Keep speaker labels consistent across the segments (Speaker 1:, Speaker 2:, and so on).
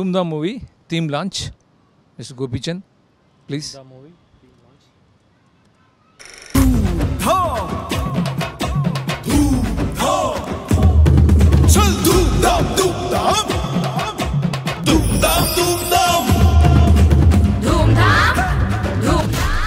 Speaker 1: ధూమ్ Dham movie theme launch mister Gopichand please
Speaker 2: चल धूम धाम धूम धाम धूम धाम धूम धाम
Speaker 3: धूमधाम धूम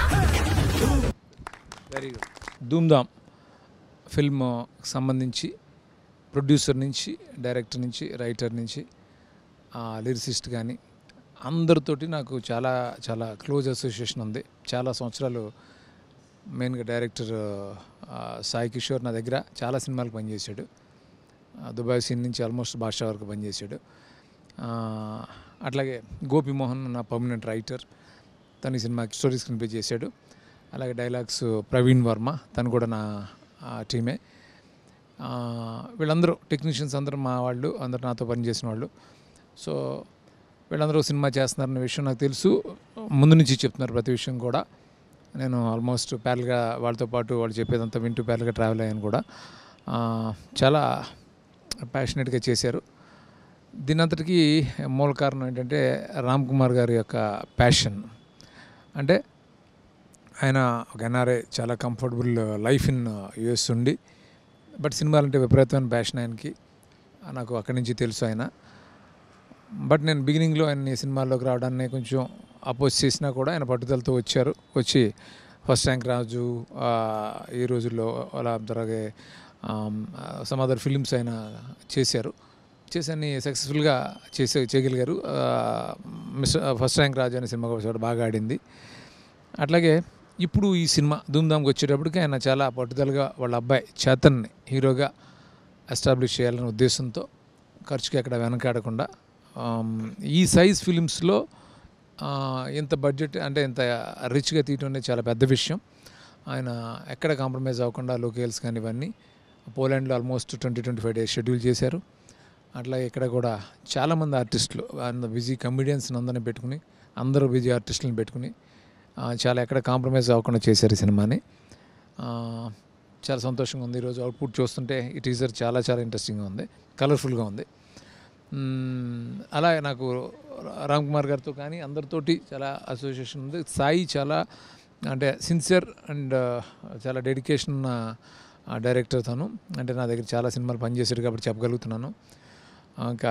Speaker 1: very good Dhoom Dham film సంబంధించి ప్రొడ్యూసర్ నుంచి డైరెక్టర్ నుంచి రైటర్ నుంచి లిరిసిస్ట్ కానీ అందరితోటి నాకు చాలా చాలా క్లోజ్ అసోసియేషన్ ఉంది చాలా సంవత్సరాలు మెయిన్గా డైరెక్టర్ ఆ, సాయి కిషోర్ నా దగ్గర చాలా సినిమాలకు పనిచేశాడు ఆ, దుబాయ్ సీన్ నుంచి ఆల్మోస్ట్ బాషా వరకు పనిచేశాడు ఆ, అట్లాగే గోపిమోహన్ నా పర్మనెంట్ రైటర్ తన ఈ సినిమాకి స్టోరీ స్క్రీన్ ప్లే చేశాడు అలాగే డైలాగ్స్ ప్రవీణ్ వర్మ తను కూడా నా ఆ, టీమే ఆ, వీళ్ళందరూ టెక్నీషియన్స్ అందరూ మా వాళ్ళు అందరూ నాతో పనిచేసిన వాళ్ళు సో వీళ్ళందరూ సినిమా చేస్తున్నారన్న విషయం నాకు తెలుసు ముందు నుంచి చెప్తున్నారు ప్రతి విషయం కూడా నేను ఆల్మోస్ట్ ప్యారల్గా వాళ్ళతో పాటు వాళ్ళు చెప్పేదంతా వింటూ ప్యారల్గా ట్రావెల్ అయ్యాను కూడా ఆ, చాలా ప్యాషనెట్గా చేశారు దీని అంతటికీ మూల కారణం ఏంటంటే రామ్ కుమార్ గారి యొక్క ప్యాషన్ అంటే ఆయన ఒక ఎన్ఆర్ఏ చాలా కంఫర్టబుల్ లైఫ్ ఇన్ యూఎస్ ఉండి బట్ సినిమాలంటే విపరీతమైన ప్యాషన్ ఆయనకి నాకు అక్కడి నుంచి తెలుసు ఆయన బట్ నేను బిగినింగ్లో ఆయన ఈ సినిమాల్లోకి రావడాన్ని కొంచెం అపోజ్ చేసినా కూడా ఆయన పట్టుదలతో వచ్చారు వచ్చి ఫస్ట్ ర్యాంక్ రాజు ఆ, ఈ రోజుల్లో అలా అలాగే సమ్ అదర్ ఫిలిమ్స్ ఆయన చేశారు చేసి అన్ని సక్సెస్ఫుల్గా చేసే చేయగలిగారు ఆ, మిస్టర్ ఫస్ట్ ర్యాంక్ రాజు అనే సినిమా కూడా బాగా ఆడింది అట్లాగే ఇప్పుడు ఈ సినిమా ధూమ్ధామ్కి వచ్చేటప్పటికి ఆయన చాలా పట్టుదలగా వాళ్ళ అబ్బాయి చేతన్ని హీరోగా ఎస్టాబ్లిష్ చేయాలనే ఉద్దేశంతో ఖర్చుకి ఎక్కడ వెనకాడకుండా ఆమ్, ఈ సైజ్ ఫిలిమ్స్లో ఆ, ఇంత బడ్జెట్ అంటే ఇంత రిచ్గా తీయటం అనేది చాలా పెద్ద విషయం ఆయన ఎక్కడ కాంప్రమైజ్ అవ్వకుండా లొకేల్స్ కానీ ఇవన్నీ పోలాండ్లో almost twenty twenty five days schedule చేశారు అట్లాగే ఇక్కడ కూడా చాలామంది ఆర్టిస్టులు అంత బిజీ కమిడియన్స్ అందరిని పెట్టుకుని అందరూ బిజీ ఆర్టిస్టులను పెట్టుకుని ఆ, చాలా ఎక్కడ కాంప్రమైజ్ అవ్వకుండా చేశారు ఈ సినిమాని ఆ, చాలా సంతోషంగా ఉంది ఈరోజు అవుట్పుట్ చూస్తుంటే ఈ టీజర్ చాలా చాలా ఇంట్రెస్టింగ్గా ఉంది కలర్ఫుల్గా ఉంది మ్మ్, అలా నాకు రామ్ కుమార్ గారితో కానీ అందరితోటి చాలా అసోసియేషన్ ఉంది సాయి చాలా అంటే సిన్సియర్ అండ్ చాలా డెడికేషన్ ఉన్న డైరెక్టర్ తను అంటే నా దగ్గర చాలా సినిమాలు పనిచేశాడు కాబట్టి చెప్పగలుగుతున్నాను ఇంకా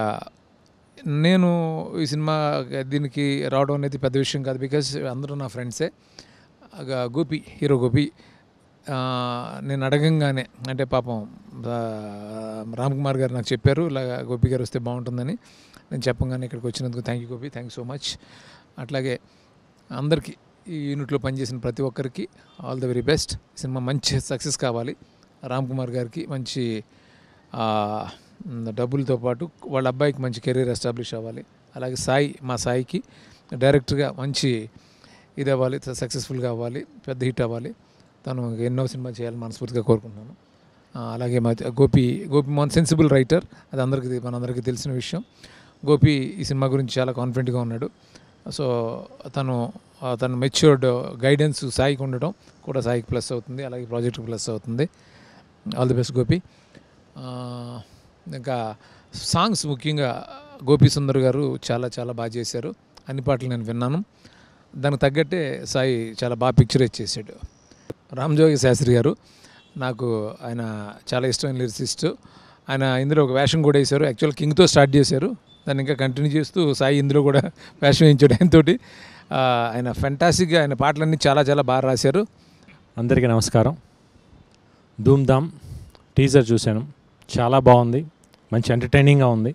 Speaker 1: నేను ఈ సినిమా దీనికి రావడం అనేది పెద్ద విషయం కాదు బికాజ్ అందరూ నా ఫ్రెండ్సే అగా గోపి హీరో గోపి ఆ, నేను అడగంగానే అంటే పాపం ఆ, రామ్ కుమార్ గారు నాకు చెప్పారు ఇలా గోపి గారు వస్తే బాగుంటుందని నేను చెప్పగానే ఇక్కడికి వచ్చినందుకు thank you Gopi thank you so much అట్లాగే అందరికీ ఈ యూనిట్లో పనిచేసిన ప్రతి ఒక్కరికి ఆల్ ద వెరీ బెస్ట్ సినిమా మంచి సక్సెస్ కావాలి రామ్ కుమార్ గారికి మంచి ఆ, మ్, డబ్బులతో పాటు వాళ్ళ అబ్బాయికి మంచి కెరీర్ ఎస్టాబ్లిష్ అవ్వాలి అలాగే సాయి మా సాయికి డైరెక్టర్గా మంచి ఇది అవ్వాలి సక్సెస్ఫుల్గా అవ్వాలి పెద్ద హిట్ అవ్వాలి తను ఎన్నో సినిమా చేయాలని మనస్ఫూర్తిగా కోరుకుంటున్నాను ఆ, అలాగే మా గోపి గోపి మోహన్ సెన్సిబుల్ రైటర్ అది అందరికీ మనందరికీ తెలిసిన విషయం గోపి ఈ సినిమా గురించి చాలా కాన్ఫిడెంట్గా ఉన్నాడు సో తను ఆ, తను మెచ్యూర్డ్ గైడెన్స్ సాయికి ఉండటం కూడా సాయికి ప్లస్ అవుతుంది అలాగే ప్రాజెక్ట్కి ప్లస్ అవుతుంది ఆల్ ది బెస్ట్ గోపి ఆ, ఇంకా సాంగ్స్ ముఖ్యంగా గోపి సుందర్ గారు చాలా చాలా బాగా చేశారు అన్ని పాటలు నేను విన్నాను దానికి తగ్గట్టే సాయి చాలా బాగా పిక్చరైజ్ చేశాడు రామ్జోగి శాస్త్రి గారు నాకు ఆయన చాలా ఇష్టమైన లిరిసిస్ట్ ఆయన ఇందులో ఒక వేషం కూడా వేశారు యాక్చువల్ కింగ్తో స్టార్ట్ చేశారు దాన్ని ఇంకా కంటిన్యూ చేస్తూ సాయి ఇందులో కూడా వేషం వేయించాడు ఆయనతోటి ఆ, ఆయన ఫెంటాసిక్గా ఆయన పాటలన్నీ చాలా చాలా బాగా రాశారు
Speaker 4: అందరికీ నమస్కారం ధూమ్ ధామ్ టీజర్ చూశాను చాలా బాగుంది మంచి ఎంటర్టైనింగ్గా ఉంది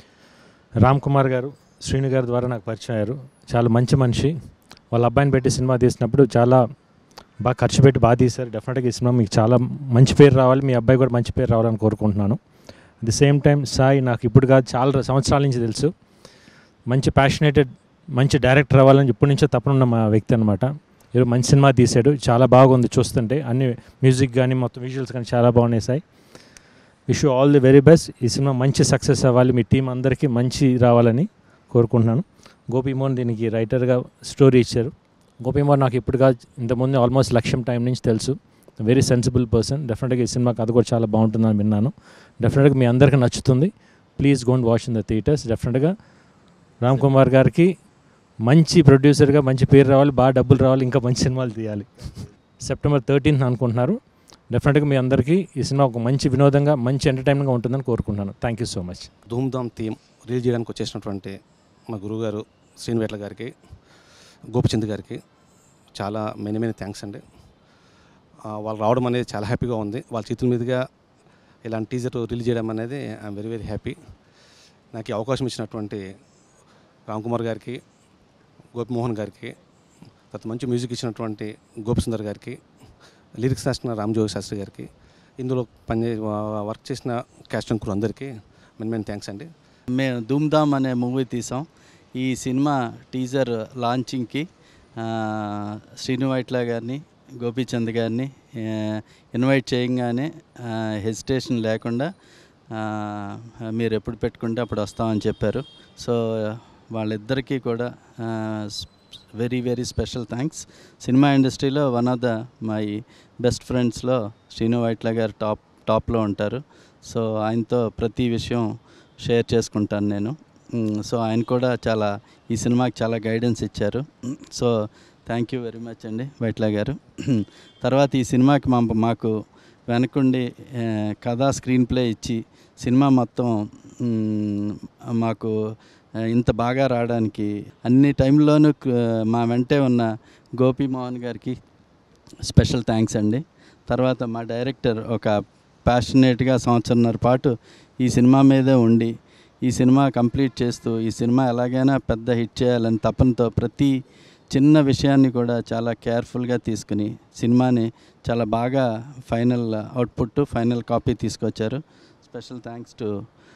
Speaker 4: రామ్ కుమార్ గారు శ్రీను గారి ద్వారా నాకు పరిచయం అయ్యారు చాలా మంచి మనిషి వాళ్ళ అబ్బాయిని పెట్టి సినిమా తీసినప్పుడు చాలా బాగా ఖర్చు పెట్టి బాగా తీశారు డెఫినెట్గా ఈ సినిమా మీకు చాలా మంచి పేరు రావాలి మీ అబ్బాయి కూడా మంచి పేరు రావాలని కోరుకుంటున్నాను at the same time Sai నాకు ఇప్పుడు కాదు చాలా సంవత్సరాల నుంచి తెలుసు మంచి ప్యాషనేటెడ్ మంచి డైరెక్టర్ అవ్వాలని ఇప్పటి నుంచో తప్పనున్న మా వ్యక్తి అనమాట ఈరోజు మంచి సినిమా తీశాడు చాలా బాగుంది చూస్తుంటే అన్ని మ్యూజిక్ కానీ మొత్తం విజువల్స్ కానీ చాలా బాగున్నాయి Sai wish all the very best ఈ సినిమా మంచి సక్సెస్ అవ్వాలి మీ టీం అందరికీ మంచి రావాలని కోరుకుంటున్నాను గోపీమోహన్ దీనికి రైటర్గా స్టోరీ ఇచ్చారు గోపీమోహన్ నాకు ఇప్పుడు కాదు ఇంతకుముందు ఆల్మోస్ట్ లక్ష్యం టైం నుంచి తెలుసు వెరీ సెన్సిబుల్ పర్సన్ డెఫినెట్గా ఈ సినిమా కథ కూడా చాలా బాగుంటుందని విన్నాను డెఫినెట్గా మీ అందరికీ నచ్చుతుంది please go and watch in the theatres డెఫినెట్గా రామ్ కుమార్ గారికి మంచి ప్రొడ్యూసర్గా మంచి పేరు రావాలి బాగా డబ్బులు రావాలి ఇంకా మంచి సినిమాలు తీయాలి సెప్టెంబర్ థర్టీన్త్ అనుకుంటున్నారు డెఫినెట్గా మీ అందరికీ ఈ సినిమా ఒక మంచి వినోదంగా మంచి ఎంటర్టైన్మెంట్గా ఉంటుందని కోరుకుంటున్నాను thank you so much
Speaker 3: Dhoom Dhaam theme release చేయడానికి వచ్చేసినటువంటి మా గురువుగారు శ్రీనివేట్ల గారికి గోపిచంద్ గారికి చాలా మెనీ మెనీ థ్యాంక్స్ అండి ఆ, వాళ్ళు రావడం అనేది చాలా హ్యాపీగా ఉంది వాళ్ళ చేతుల మీదుగా ఇలాంటి టీజర్ రిలీజ్ చేయడం అనేది ఐఎమ్ వెరీ వెరీ హ్యాపీ నాకు ఈ అవకాశం ఇచ్చినటువంటి రామ్ కుమార్ గారికి గోపిమోహన్ గారికి తర్వాత మంచి మ్యూజిక్ ఇచ్చినటువంటి గోపిసుందర్ గారికి లిరిక్స్ రాసిన రామ్జోగి శాస్త్రి గారికి ఇందులో పని వర్క్ చేసిన క్యాస్ట్ అండ్ క్రూ అందరికీ మెనీ మెనీ థ్యాంక్స్ అండి
Speaker 5: మేము ధూమ్ధామ్ అనే మూవీ తీసాం ఈ సినిమా టీజర్ లాంచింగ్కి ఆ, శ్రీను వైట్ల గారిని గోపీచంద్ గారిని ఆ, ఇన్వైట్ చేయగానే హెసిటేషన్ లేకుండా ఆ, మీరు ఎప్పుడు పెట్టుకుంటే అప్పుడు వస్తామని చెప్పారు సో వాళ్ళిద్దరికీ కూడా very very special thanks cinema ఇండస్ట్రీలో one of the my best ఫ్రెండ్స్లో శ్రీను వైట్ల గారు టాప్ టాప్లో ఉంటారు సో ఆయనతో ప్రతి విషయం షేర్ చేసుకుంటాను నేను మ్, సో ఆయన కూడా చాలా ఈ సినిమాకి చాలా గైడెన్స్ ఇచ్చారు hmm, so thank you very much అండి వైట్ల గారు తర్వాత ఈ సినిమాకి మా మాకు వెనకుండి ఆ, కథా స్క్రీన్ ప్లే ఇచ్చి సినిమా మొత్తం మ్, మాకు ఆ, ఇంత బాగా రావడానికి అన్ని టైంలోనూ క- మా వెంటే ఉన్న గోపి మోహన్ గారికి స్పెషల్ థ్యాంక్స్ అండి తర్వాత మా డైరెక్టర్ ఒక ప్యాషనేట్గా సంవత్సరంన్నర పాటు ఈ సినిమా మీదే ఉండి ఈ సినిమా కంప్లీట్ చేస్తూ ఈ సినిమా ఎలాగైనా పెద్ద హిట్ చేయాలని తపనతో ప్రతి చిన్న విషయాన్ని కూడా చాలా కేర్ఫుల్గా తీసుకుని సినిమాని చాలా బాగా ఫైనల్ అవుట్పుట్ ఫైనల్ కాపీ తీసుకొచ్చారు special thanks to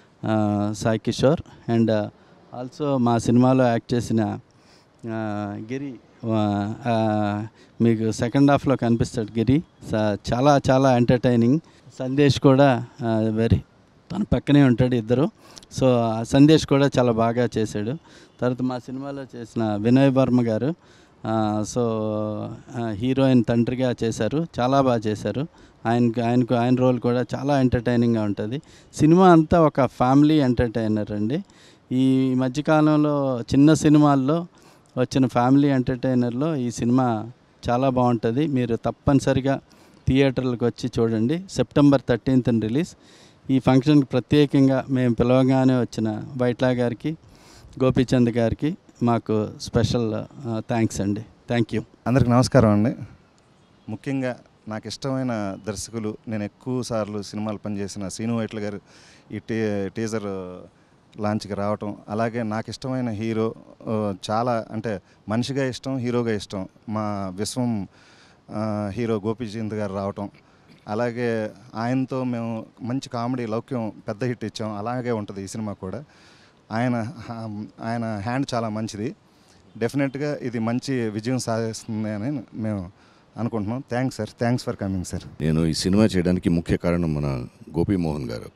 Speaker 5: Sai Kishore and also మా సినిమాలో యాక్ట్ చేసిన ఆ, గిరి ఆ, ఆ, మీకు సెకండ్ హాఫ్లో కనిపిస్తాడు గిరి స- చాలా చాలా ఎంటర్టైనింగ్ సందేశ్ కూడా వెరీ తన పక్కనే ఉంటాడు ఇద్దరు సో ఆ సందేశ్ కూడా చాలా బాగా చేశాడు తర్వాత మా సినిమాలో చేసిన వినయ్ వర్మ గారు ఆ, సో ఆ, హీరోయిన్ తండ్రిగా చేశారు చాలా బాగా చేశారు ఆయనకు ఆయనకు ఆయన రోల్ కూడా చాలా ఎంటర్టైనింగ్గా ఉంటుంది సినిమా అంతా ఒక ఫ్యామిలీ ఎంటర్టైనర్ అండి ఈ మధ్యకాలంలో చిన్న సినిమాల్లో వచ్చిన ఫ్యామిలీ ఎంటర్టైనర్లో ఈ సినిమా చాలా బాగుంటుంది మీరు తప్పనిసరిగా థియేటర్లకు వచ్చి చూడండి సెప్టెంబర్ థర్టీన్త్ రిలీజ్ ఈ ఫంక్షన్కి ప్రత్యేకంగా మేము పిలవగానే వచ్చిన వైట్లా గారికి గోపీచంద్ గారికి మాకు స్పెషల్ థ్యాంక్స్ అండి థ్యాంక్ యూ
Speaker 6: అందరికి నమస్కారం అండి ముఖ్యంగా నాకు ఇష్టమైన దర్శకులు నేను ఎక్కువ సార్లు సినిమాలు పనిచేసిన శ్రీను వైట్ల గారు ఈ టీ టీజర్ లాంచ్కి రావటం అలాగే నాకు ఇష్టమైన హీరో ఆ, చాలా అంటే మనిషిగా ఇష్టం హీరోగా ఇష్టం మా విశ్వం ఆ, హీరో గోపీచంద్ గారు రావటం అలాగే ఆయనతో మేము మంచి కామెడీ లౌక్యం పెద్ద హిట్ ఇచ్చాం అలాగే ఉంటుంది ఈ సినిమా కూడా ఆయన ఆయన హ్యాండ్ చాలా మంచిది డెఫినెట్గా ఇది మంచి విజయం సాధిస్తుంది అని మేము అనుకుంటున్నాం thanks sir thanks for coming sir
Speaker 2: నేను ఈ సినిమా చేయడానికి ముఖ్య కారణం మన గోపి మోహన్ గారు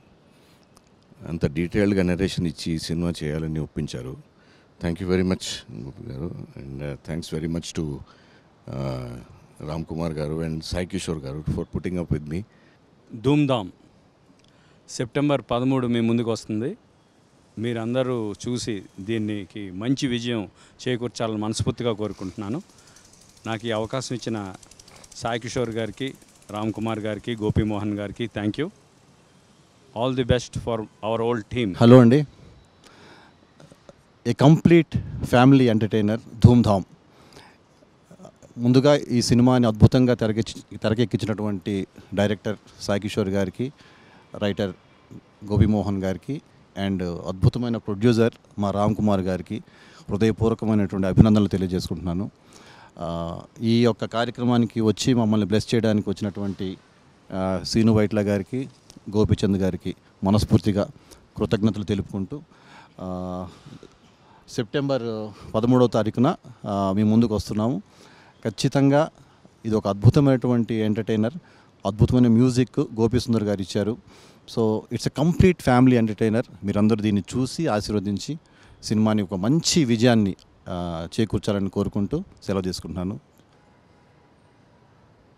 Speaker 2: అంత డీటెయిల్డ్గా నరేషన్ ఇచ్చి ఈ సినిమా చేయాలని ఒప్పించారు thank you very much Gopi garu and thanks very much to Ram Kumar garu and Sai Kishore garu for putting up with me
Speaker 7: Dhoom Dhaam September పదమూడు మీ ముందుకు వస్తుంది మీరందరూ చూసి దీనికి మంచి విజయం చేకూర్చాలని మనస్ఫూర్తిగా కోరుకుంటున్నాను నాకు ఈ అవకాశం ఇచ్చిన సాయి కిషోర్ గారికి రామ్ కుమార్ గారికి గోపీమోహన్ గారికి thank you all the best for our old team
Speaker 8: hello అండి a complete family entertainer Dhoom Dhaam ముందుగా ఈ సినిమాని అద్భుతంగా తెరకెచ్చి తెరకెక్కించినటువంటి డైరెక్టర్ సాయి కిషోర్ గారికి రైటర్ గోపిమోహన్ గారికి అండ్ అద్భుతమైన ప్రొడ్యూసర్ మా రామ్ కుమార్ గారికి హృదయపూర్వకమైనటువంటి అభినందనలు తెలియజేసుకుంటున్నాను ఆ, ఈ యొక్క కార్యక్రమానికి వచ్చి మమ్మల్ని బ్లెస్ చేయడానికి వచ్చినటువంటి ఆ, సీను వైట్ల గారికి గోపిచంద్ గారికి మనస్ఫూర్తిగా కృతజ్ఞతలు తెలుపుకుంటూ ఆ, సెప్టెంబర్ పదమూడవ తారీఖున ఆ, మీ ముందుకు వస్తున్నాము ఖచ్చితంగా ఇది ఒక అద్భుతమైనటువంటి ఎంటర్టైనర్ అద్భుతమైన మ్యూజిక్ గోపి సుందర్ గారు ఇచ్చారు so it's a complete family entertainer మీరందరూ దీన్ని చూసి ఆశీర్వదించి సినిమాని ఒక మంచి విజయాన్ని ఆ, చేకూర్చాలని కోరుకుంటూ సెలవు తీసుకుంటున్నాను